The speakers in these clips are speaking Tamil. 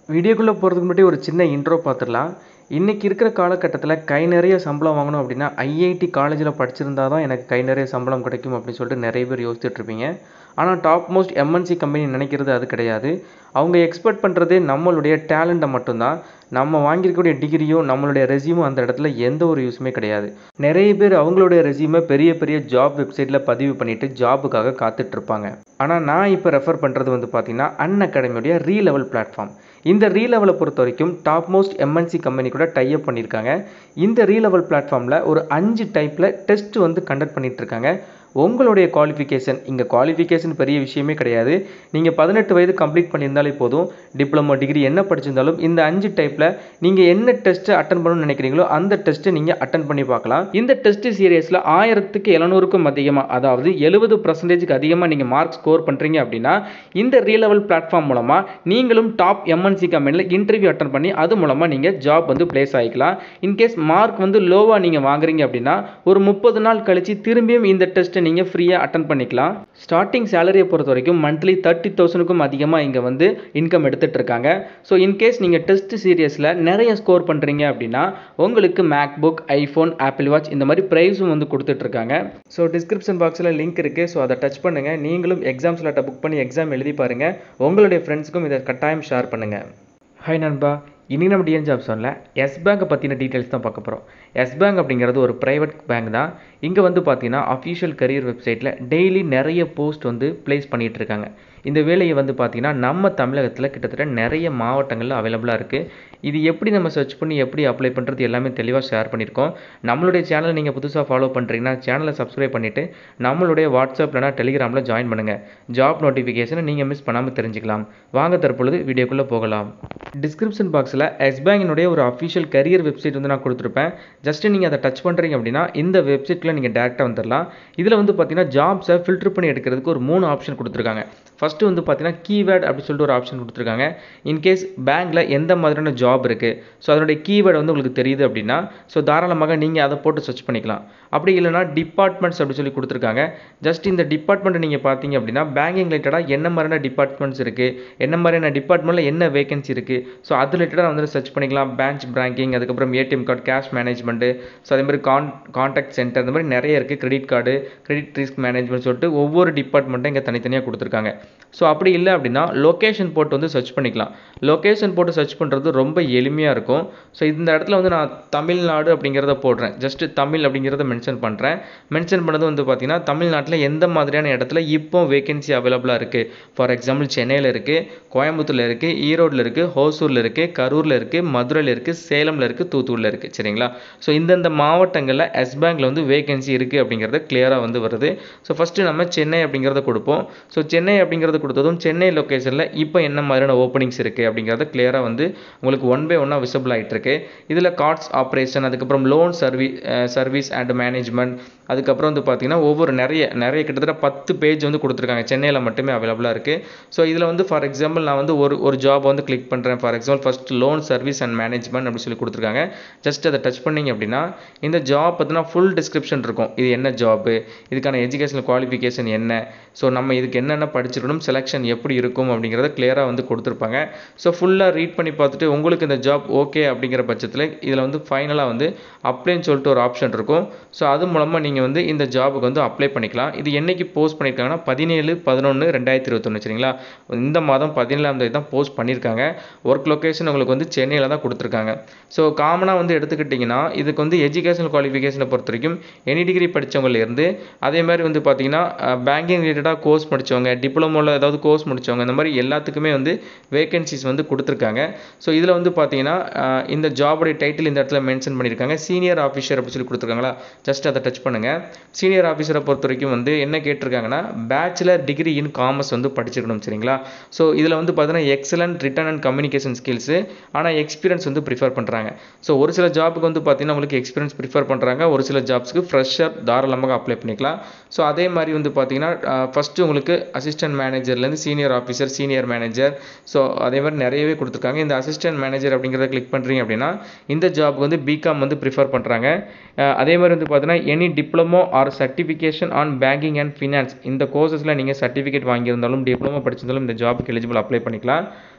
வீடியோக்குள்ளே போகிறதுக்கு முன்னாடி ஒரு சின்ன இன்ட்ரோ பார்த்துடலாம் இன்றைக்கி இருக்கிற காலகட்டத்தில் கை நிறைய சம்பளம் வாங்கணும் அப்படின்னா ஐஐடி காலேஜில் படிச்சிருந்தா தான் எனக்கு கை நிறைய சம்பளம் கிடைக்கும் அப்படின்னு சொல்லிட்டு நிறைய பேர் யோசிச்சுட்டு இருப்பீங்க ஆனால் டாப் மோஸ்ட் எம்என்சி கம்பெனி நினைக்கிறது அது கிடையாது அவங்க எக்ஸ்பெக்ட் பண்ணுறதே நம்மளுடைய டேலண்ட்டை மட்டும்தான் நம்ம வாங்கியிருக்கக்கூடிய டிகிரியும் நம்மளுடைய ரெசியூமும் அந்த இடத்துல எந்த ஒரு யூஸுமே கிடையாது நிறைய பேர் அவங்களுடைய ரெசியூமை பெரிய பெரிய ஜாப் வெப்சைட்டில் பதிவு பண்ணிவிட்டு ஜாபுக்காக காத்துட்ருப்பாங்க ஆனால் நான் இப்போ ரெஃபர் பண்ணுறது வந்து பார்த்திங்கன்னா அன் அகாடமியுடைய ரீ லெவல் பிளாட்ஃபார்ம் இந்த ரீ லெவலை பொறுத்த வரைக்கும் டாப் மோஸ்ட் எம்என்சி கம்பெனி கூட டைப் பண்ணியிருக்காங்க இந்த ரீ லெவல் பிளாட்ஃபார்மில் ஒரு அஞ்சு டைப்பில் டெஸ்ட் வந்து கண்டக்ட் பண்ணிகிட்ருக்காங்க உங்களுடைய குவாலிஃபிகேஷன் இங்கே குவாலிஃபிகேஷன் பெரிய விஷயமே கிடையாது நீங்கள் பதினெட்டு வயது கம்ப்ளீட் பண்ணியிருந்தாலே போதும் டிப்ளமோ டிகிரி என்ன படிச்சிருந்தாலும் இந்த அஞ்சு டைப்பில் நீங்கள் என்ன டெஸ்ட்டை அட்டன் பண்ணணும்னு நினைக்கிறீங்களோ அந்த டெஸ்ட்டை நீங்கள் அட்டன் பண்ணி பார்க்கலாம் இந்த டெஸ்ட் சீரியஸில் ஆயிரத்துக்கு எழுநூறுக்கும் அதிகமாக அதாவது எழுபது பர்சன்டேஜுக்கு அதிகமாக நீங்கள் மார்க் ஸ்கோர் பண்ணுறீங்க அப்படின்னா இந்த ரீ லெவல் பிளாட்ஃபார்ம் மூலமாக நீங்களும் டாப் எம்என்சி கம்பெனியில் இன்டர்வியூ அட்டன் பண்ணி அது மூலமாக நீங்கள் ஜாப் வந்து பிளேஸ் ஆகிக்கலாம் இன்கேஸ் மார்க் வந்து லோவாக நீங்கள் வாங்குறீங்க அப்படின்னா ஒரு முப்பது நாள் கழித்து திரும்பியும் இந்த டெஸ்ட்டை நீங்கள் ஃப்ரீயாக அட்டன் பண்ணிக்கலாம் ஸ்டார்டிங் சேலரியை பொறுத்த வரைக்கும் மந்த்லி தேர்ட்டி தௌசண்ட்க்கும் அதிகமாக இங்கே வந்து இன்கம் எடுத்துகிட்டு இருக்காங்க ஸோ இன்கேஸ் நீங்கள் டெஸ்ட் சீரியஸில் நிறைய ஸ்கோர் பண்ணுறீங்க அப்படின்னா உங்களுக்கு MacBook iPhone Apple watch இந்த மாதிரி ப்ரைஸும் வந்து கொடுத்துட்ருக்காங்க ஸோ டிஸ்கிரிப்ஷன் பாக்ஸில் லிங்க் இருக்குது ஸோ அதை டச் பண்ணுங்கள் நீங்களும் எக்ஸாம் ஸ்லாட்டை புக் பண்ணி எக்ஸாம் எழுதி பாருங்கள் உங்களுடைய ஃப்ரெண்ட்ஸுக்கும் இதை கட்டாயம் ஷேர் பண்ணுங்கள் ஹாய் நண்பா இனி நம்ம டிஎன் ஜாப் சொன்ன எஸ் பேங்கை பற்றின டீட்டெயில்ஸ் தான் பார்க்க போகிறோம் எஸ் பேங்க் அப்படிங்கிறது ஒரு ப்ரைவேட் பேங்க் தான் இங்கே வந்து பார்த்தீங்கன்னா அஃபிஷியல் கரியர் வெப்சைட்டில் டெய்லி நிறைய போஸ்ட் வந்து ப்ளேஸ் பண்ணிகிட்டு இருக்காங்க இந்த வேலையை வந்து பார்த்திங்கன்னா நம்ம தமிழகத்தில் கிட்டத்தட்ட நிறைய மாவட்டங்களில் அவைலபிளாக இருக்குது இது எப்படி நம்ம சர்ச் பண்ணி எப்படி அப்ளை பண்ணுறது எல்லாமே தெளிவாக ஷேர் பண்ணியிருக்கோம் நம்மளுடைய சேனலை நீங்கள் புதுசாக ஃபாலோ பண்ணுறீங்கன்னா சேனலை சப்ஸ்கிரைப் பண்ணிவிட்டு நம்மளுடைய வாட்ஸ்அப்லனா டெலிகிராமில் ஜாயின் பண்ணுங்கள் ஜாப் நோட்டிஃபிகேஷனை நீங்கள் மிஸ் பண்ணாமல் தெரிஞ்சுக்கலாம் வாங்க தற்பொழுது வீடியோக்குள்ளே போகலாம் டிஸ்கிரிப்ஷன் பாக்ஸில் எஸ் பேங்கினுடைய ஒரு அஃபிஷியல் கரியர் வெப்சைட் வந்து நான் கொடுத்துருப்பேன் ஜஸ்ட்டு நீங்கள் அதை டச் பண்ணுறீங்க அப்படின்னா இந்த வெப்சைட்டில் நீங்கள் டேரெக்டாக வந்துடலாம் இதில் வந்து பார்த்தீங்கன்னா ஜாப்ஸை ஃபில்டர் பண்ணி எடுக்கிறதுக்கு ஒரு மூணு ஆப்ஷன் கொடுத்துருக்காங்க ஃபஸ்ட்டு வந்து பார்த்தீங்கன்னா கீவேர்ட் அப்படின்னு சொல்லிட்டு ஒரு ஆப்ஷன் கொடுத்துருக்காங்க இன்கேஸ் பேங்க்கில் எந்த மாதிரியான ஜாப் இருக்குது ஸோ அதனுடைய கீவேர்டு வந்து உங்களுக்கு தெரியுது அப்படின்னா ஸோ தாராளமாக நீங்கள் அதை போட்டு சர்ச் பண்ணிக்கலாம் அப்படி இல்லைனா டிபார்ட்மெண்ட்ஸ் அப்படி சொல்லி கொடுத்துருக்காங்க ஜஸ்ட் இந்த டிபார்ட்மெண்ட்டை நீங்கள் பார்த்தீங்க அப்படின்னா பேங்கிங் ரிலேட்டடாக என்ன மாதிரியான டிபார்ட்மெண்ட்ஸ் இருக்குது என்ன மாதிரியான டிபார்ட்மெண்ட்டில் என்ன வேகன்சி இருக்குது ஸோ அது ரிலேட்டடாக வந்து சர்ச் பண்ணிக்கலாம் பேங்க் பேங்கிங் அதுக்கப்புறம் ATM card cash management so அதே மாதிரி கான் கான்டாக்ட் சென்டர் இந்த மாதிரி நிறைய இருக்குது credit card credit risk management சொல்லிட்டு ஒவ்வொரு டிபார்ட்மெண்ட்டும் இங்கே தனித்தனியாக கொடுத்துருக்காங்க ஸோ அப்படி இல்லை அப்படின்னா லொக்கேஷன் போட்டு வந்து சர்ச் பண்ணிக்கலாம் லொக்கேஷன் போட்டு சர்ச் பண்ணுறது ரொம்ப எளிமையாக இருக்கும் ஸோ இந்த இடத்துல வந்து நான் தமிழ்நாடு அப்படிங்கிறத போடுறேன் ஜஸ்ட்டு தமிழ் அப்படிங்கிறத மென்ஷன் பண்ணுறேன் மென்ஷன் பண்ணது வந்து பார்த்திங்கன்னா தமிழ்நாட்டில் எந்த மாதிரியான இடத்துல இப்போ வேகன்சி அவைலபிளாக இருக்குது ஃபார் எக்ஸாம்பிள் சென்னையில் இருக்குது கோயம்புத்தூரில் இருக்குது ஈரோடில் இருக்குது ஹோசூரில் இருக்குது கரூரில் இருக்குது மதுரையில் இருக்குது சேலமில் இருக்குது தூத்துக்குடியில் இருக்குது சரிங்களா ஸோ இந்தந்த மாவட்டங்களில் எஸ் பேங்க்கில் வந்து வேகன்சி இருக்குது அப்படிங்கிறது கிளியராக வந்து வருது ஸோ ஃபஸ்ட்டு நம்ம சென்னை அப்படிங்கிறத கொடுப்போம் ஸோ சென்னை அப்படிங்கிறத கொடுத்ததும் சென்னை லொக்கேஷனில் இப்போ என்ன மாதிரியான ஓப்பனிங்ஸ் இருக்குது அப்படிங்கிறத கிளியராக வந்து உங்களுக்கு ஒன் பை ஒன்னாக விசிபிள் ஆகிட்டு இருக்கு இதில் கார்ட்ஸ் ஆப்ரேஷன் அதுக்கப்புறம் loan servi service and management அதுக்கப்புறம் வந்து பார்த்தீங்கன்னா ஒவ்வொரு நிறைய நிறைய கிட்டத்தட்ட பத்து பேஜ் வந்து கொடுத்துருக்காங்க சென்னையில் மட்டுமே அவைலபிளாக இருக்குது ஸோ இதில் வந்து ஃபார் எக்ஸாம்பிள் நான் வந்து ஒரு ஒரு ஜாப் வந்து கிளிக் பண்ணுறேன் for example first loan service and management அப்படி சொல்லி கொடுத்துருக்காங்க ஜஸ்ட் அதை டச் பண்ணிங்க அப்படின்னா இந்த ஜாப் பார்த்தினா ஃபுல் டிஸ்கிரிப்ஷன் இருக்கும் இது என்ன ஜாப்பு இதுக்கான எஜுகேஷனல் குவாலிஃபிகேஷன் என்ன ஸோ நம்ம இதுக்கு என்னென்ன படிச்சிருக்கணும் செலெக்ஷன் எப்படி இருக்கும் அப்படிங்கிறத கிளியராக வந்து கொடுத்துருப்பாங்க ஸோ ஃபுல்லாக ரீட் பண்ணி பார்த்துட்டு உங்களுக்கு இந்த ஜாப் ஓகே அப்படிங்கிற பட்சத்தில் இதில் வந்து ஃபைனலாக வந்து அப்ளைன்னு சொல்லிட்டு ஒரு ஆப்ஷன் இருக்கும் ஸோ அது மூலமாக நீங்கள் வந்து இந்த ஜாபுக்கு வந்து அப்ளை பண்ணிக்கலாம் இது என்றைக்கு போஸ்ட் பண்ணியிருக்காங்கன்னா பதினேழு பதினொன்று ரெண்டாயிரத்தி இருபத்தொன்று சரிங்களா இந்த மாதம் பதினேழாம் தேதி தான் போஸ்ட் பண்ணியிருக்காங்க ஒர்க் லொக்கேஷன் உங்களுக்கு வந்து சென்னையில் தான் கொடுத்துருக்காங்க ஸோ காமனாக வந்து எடுத்துக்கிட்டிங்கன்னா இதுக்கு வந்து எஜுகேஷனல் குவாலிஃபிகேஷனை பொறுத்த வரைக்கும் எனி டிகிரி படித்தவங்கலேருந்து அதே மாதிரி வந்து பார்த்தீங்கன்னா பேங்கிங் ரிலேட்டடாக கோர்ஸ் படித்தவங்க டிப்ளமோவில் ஏதாவது கோர்ஸ் முடித்தவங்க இந்த மாதிரி எல்லாத்துக்குமே வந்து வேகன்சிஸ் வந்து கொடுத்துருக்காங்க ஸோ இதில் வந்து பார்த்தீங்கன்னா இந்த ஜாபுடைய டைட்டில் இந்த இடத்துல மென்ஷன் பண்ணியிருக்காங்க சீனியர் ஆஃபீஸர் அப்படி சொல்லி கொடுத்துருக்காங்களா ஜஸ்ட் அதை டச் பண்ணுங்கள் சீனியர் ஆஃபீஸரை பொறுத்த வரைக்கும் வந்து என்ன கேட்டிருக்காங்கன்னா பேச்சுலர் டிகிரி இன் காமர்ஸ் வந்து படிச்சிருக்கணும் சரிங்களா ஸோ இதில் வந்து பார்த்தீங்கன்னா excellent written and communication skills ஆனால் எக்ஸ்பீரியன்ஸ் வந்து ப்ரிஃபர் பண்ணுறாங்க ஸோ ஒரு சில ஜாபுக்கு வந்து பார்த்தீங்கன்னா உங்களுக்கு எக்ஸ்பீரியன்ஸ் ப்ரிஃபர் பண்ணுறாங்க ஒரு சில ஜாப்ஸ்க்கு ஃப்ரெஷ்ஷர் தாராளமாக அப்ளை பண்ணிக்கலாம் ஸோ அதே மாதிரி வந்து பார்த்தீங்கன்னா ஃபஸ்ட்டு உங்களுக்கு அசிஸ்டன்ட் மேனேஜர்லேருந்து senior officer senior manager so அதே மாதிரி நிறையவே கொடுத்துருக்காங்க இந்த அசிஸ்டன்ட் மேனேஜர் அப்படிங்கிறத கிளிக் பண்ணுறீங்க அப்படின்னா இந்த ஜாப்க்கு வந்து பிகாம் வந்து ப்ரிஃபர் பண்ணுறாங்க அதே மாதிரி வந்து பார்த்தீங்கன்னா any diploma or certification on banking and finance இந்த கோர்சஸில் நீங்கள் சர்டிஃபிகேட் வாங்கியிருந்தாலும் டிப்ளமோ படிச்சிருந்தாலும் இந்த ஜாபுக்கு எலிஜிபிள் அப்ளை பண்ணிக்கலாம்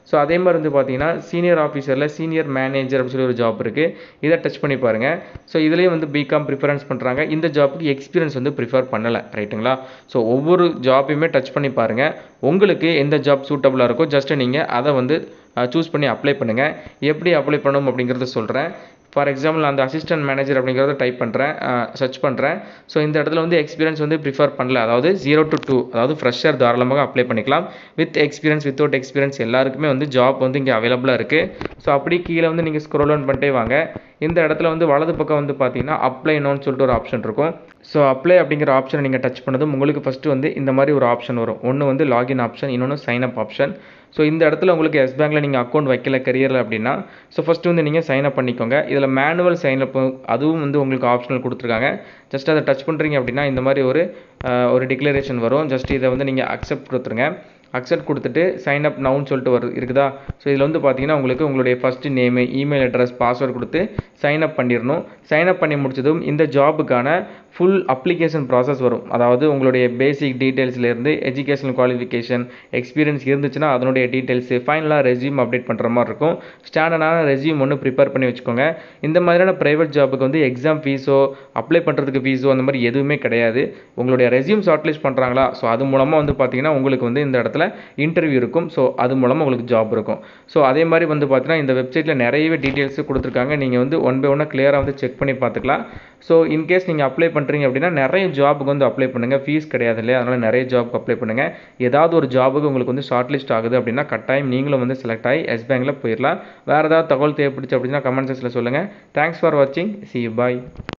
ஸோ அதே மாதிரி வந்து பார்த்தீங்கன்னா சீனியர் ஆஃபீஸரில் சீனியர் மேனேஜர் அப்படின்னு சொல்லி ஒரு ஜாப் இருக்குது இதை டச் பண்ணி பாருங்கள் ஸோ இதுலேயும் வந்து பிகாம் ப்ரிஃபரன்ஸ் பண்ணுறாங்க இந்த ஜாப்புக்கு எக்ஸ்பீரியன்ஸ் வந்து ப்ரிஃபர் பண்ணலை ரைட்டுங்களா ஸோ ஒவ்வொரு ஜாப்பையுமே டச் பண்ணி பாருங்கள் உங்களுக்கு எந்த ஜாப் சூட்டபுளாக இருக்கோ ஜஸ்ட்டு நீங்கள் அதை வந்து சூஸ் பண்ணி அப்ளை பண்ணுங்கள் எப்படி அப்ளை பண்ணணும் அப்படிங்கிறத சொல்கிறேன் ஃபார் எக்ஸாம்பிள் அந்த அசிஸ்டன்ட் மேனேஜர் அப்படிங்கிறத டைப் பண்ணுறேன் சர்ச் பண்ணுறேன் ஸோ இந்த இடத்துல வந்து எக்ஸ்பீரியன்ஸ் வந்து ப்ரிஃபர் பண்ணல அதாவது ஜீரோ டு டூ அதாவது ஃப்ரெஷர் தாராளமாக அப்ளை பண்ணிக்கலாம் வித் எக்ஸ்பீரியன்ஸ் வித்தவுட் எக்ஸ்பீரியன்ஸ் எல்லாருக்குமே வந்து ஜாப் வந்து இங்கே அவைலபிளாக இருக்குது ஸோ அப்படி கீழே வந்து நீங்கள் ஸ்க்ரோல் ஆன் பண்ணிட்டே வாங்க இந்த இடத்துல வந்து வலது பக்கம் வந்து பார்த்தீங்கன்னா அப்ளை நோன்னு சொல்லிட்டு ஒரு ஆப்ஷன் இருக்கும் ஸோ அப்ளை அப்படிங்கிற ஆப்ஷனை நீங்கள் டச் பண்ணதும் உங்களுக்கு ஃபஸ்ட்டு வந்து இந்த மாதிரி ஒரு ஆப்ஷன் வரும் ஒன்று வந்து லாகின் ஆப்ஷன் இன்னொன்று சைன் அப் ஆப்ஷன் ஸோ இந்த இடத்துல உங்களுக்கு எஸ் பேங்க்கில் நீங்கள் அக்கௌண்ட் வைக்கல கரியரில் அப்படின்னா ஸோ ஃபஸ்ட்டு வந்து நீங்கள் சைன் அப் பண்ணிக்கோங்க இதில் மேனுவல் சைன் அப் அதுவும் வந்து உங்களுக்கு ஆப்ஷனல் கொடுத்துருக்காங்க ஜஸ்ட் அதை டச் பண்ணுறீங்க அப்படின்னா இந்த மாதிரி ஒரு ஒரு டிக்ளரேஷன் வரும் ஜஸ்ட் இதை வந்து நீங்கள் அக்செப்ட் கொடுத்துருங்க அக்செப்ட் கொடுத்துட்டு சைன் அப் நவுன்னு சொல்லிட்டு வரு இருக்குதா ஸோ இதில் வந்து பார்த்தீங்கன்னா உங்களுக்கு உங்களுடைய first name email address password கொடுத்து சைன் அப் பண்ணிடணும் சைன் அப் பண்ணி முடிச்சதும் இந்த ஜாபுக்கான ஃபுல் அப்ளிகேஷன் ப்ராசஸ் வரும் அதாவது உங்களுடைய பேசிக் டீட்டெயில்ஸ்லேருந்து எஜுகேஷனல் குவாலிஃபிகேஷன் எக்ஸ்பீரியன்ஸ் இருந்துச்சுன்னா அதனுடைய டீட்டெயில்ஸு ஃபைனலாக ரெஸ்யூம் அப்டேட் பண்ணுற மாதிரி இருக்கும் ஸ்டாண்டர்டான ரெஸ்யூம் ஒன்று ப்ரிப்பேர் பண்ணி வச்சுக்கோங்க இந்த மாதிரியான ப்ரைவேட் ஜாபுக்கு வந்து எக்ஸாம் ஃபீஸோ அப்ளை பண்ணுறதுக்கு ஃபீஸோ அந்த மாதிரி எதுவுமே கிடையாது உங்களுடைய ரெஸ்யூம் ஷார்ட்லிஸ்ட் பண்ணுறாங்களா ஸோ அது மூலமாக வந்து பார்த்தீங்கன்னா உங்களுக்கு வந்து இந்த இடத்துல இன்டர்வியூ இருக்கும் ஸோ அது மூலமாக உங்களுக்கு ஜாப் இருக்கும் ஸோ அதே மாதிரி வந்து பார்த்தீங்கன்னா இந்த வெப்சைட்டில் நிறையவே டீட்டெயில்ஸ் கொடுத்துருக்காங்க நீங்கள் வந்து ஒன் பை ஒன்னாக கிளியராக வந்து செக் பண்ணி பார்த்துக்கலாம் ஸோ இன்கேஸ் நீங்கள் அப்ளை பண்ணுறீங்க அப்படின்னா நிறைய ஜாபுக்கு வந்து அப்ளை பண்ணுங்கள் ஃபீஸ் கிடையாது இல்லையா அதனால் நிறைய ஜாபுக்கு அப்ளை பண்ணுங்கள் ஏதாவது ஒரு ஜாபுக்கு உங்களுக்கு வந்து ஷார்ட் லிஸ்ட் ஆகுது அப்படின்னா கட்டாயம் நீங்களும் வந்து செலக்ட் ஆகி எஸ் பேங்கில் போயிடலாம் வேறு ஏதாவது தகவல் தேவைப்படுச்சு அப்படின்னா கமெண்ட் செக்ஷனில் சொல்லுங்கள் தேங்க்ஸ் ஃபார் வாட்சிங் சி பாய்